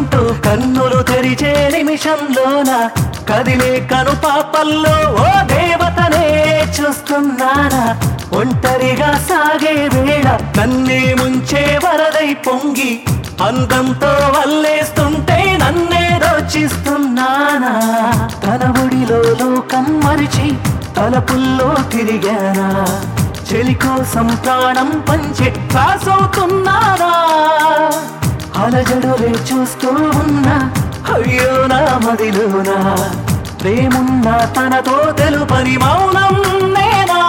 ఉంటూ కన్నులు తెరిచే నిమిషంలోన కదిలే కను పాపల్లో ఓ దేవతనే చూస్తున్నానా ఒంటరిగా సాగే వేళ నన్నే ముంచే వరదై పొంగి అందంతో వల్లేస్తుంటే నన్నే దోచిస్తున్నానా తన ఒడిలో లోకం మరిచి తలపుల్లో తిరిగానా చెలి కోసం ప్రాణం పంచి కాసవుతున్నారా అలజడులే చూస్తూ ఉన్నా అయ్యో నా మదిలోనా ప్రేమున్నా తనతో తెలుపని మౌనం నేనా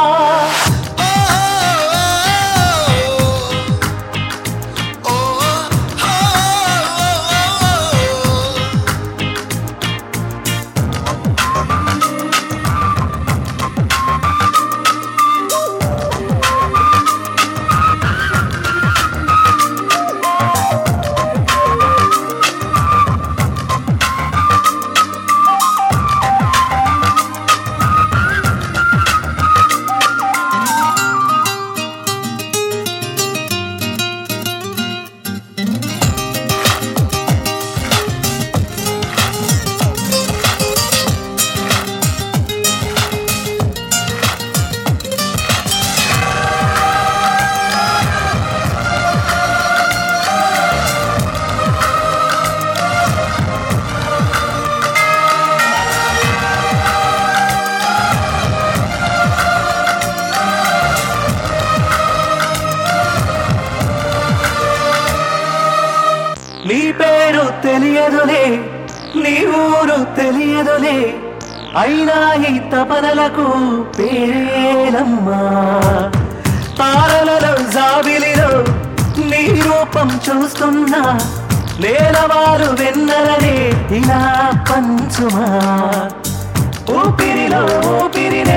నీ పేరు తెలియదులే నీ ఊరు తెలియదులే అయినా ఈ తపనలకు పేరేలమ్మా తారలలో జాబిలిలో నీ రూపం చూస్తున్నా నేలవారు వెన్నెలనే ఇలా పంచుమా ఊపిరిలో ఊపిరినే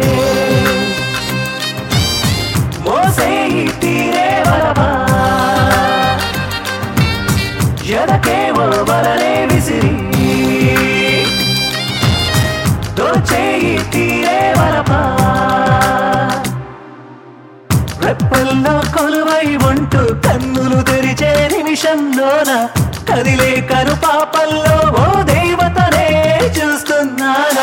మోసే ఈ తీరే వరమా ఎదకేవో వలనే విసిరి దోచేయి తీరే వరపా రెప్పల్లో కొలువై ఉంటూ కన్నులు తెరిచే నిమిషంలోన కదిలే కను పాపల్లో ఓ దేవతనే చూస్తున్నానా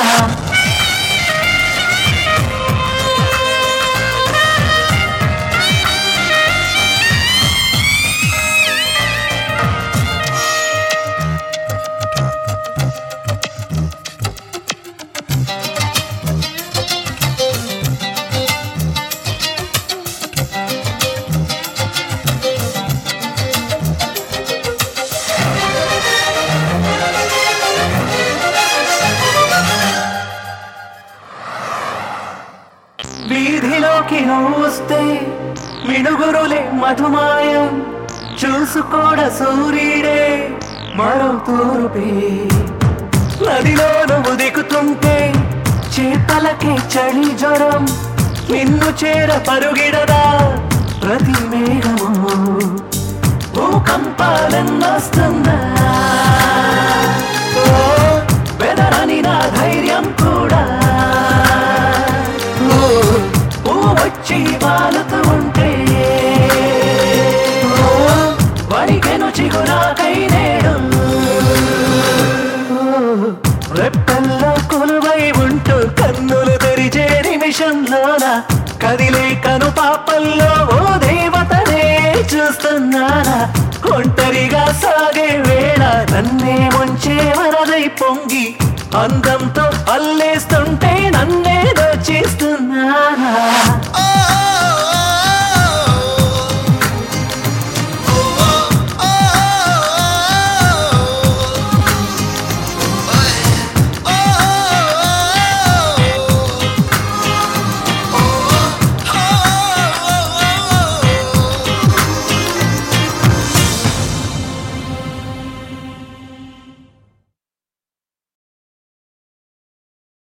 వీధిలోకి వస్తే మిడుగురులే మధుమాయం చూసుకోడ సూర్యుడే మరో తూర్పే నదిలో నువ్వు దిగుతుంటే చేపలకే చలి జ్వరం నిన్ను చేర పరుగిడదా ప్రతి మేఘము భూకంపాలన్నొస్తున్నా ఓ, బెదరని నా ధైర్యం కూడా ఓ, పువ్వు వచ్చి వాలుతూ ఉంటే ఓ, వణికెను చిగురాకై నేడు ఓ, రెప్పల్లో కొలువై ఉంటూ కన్నులు తెరిచే నిమిషంలోన కదిలే కను పాపల్లో ఓ దేవతనే చూస్తున్నానా ఒంటరిగా సాగే వేళ నన్నే ముంచే వరదై పొంగి అందంతో అల్లేస్తుంటే నన్నే దోచేస్తున్నానా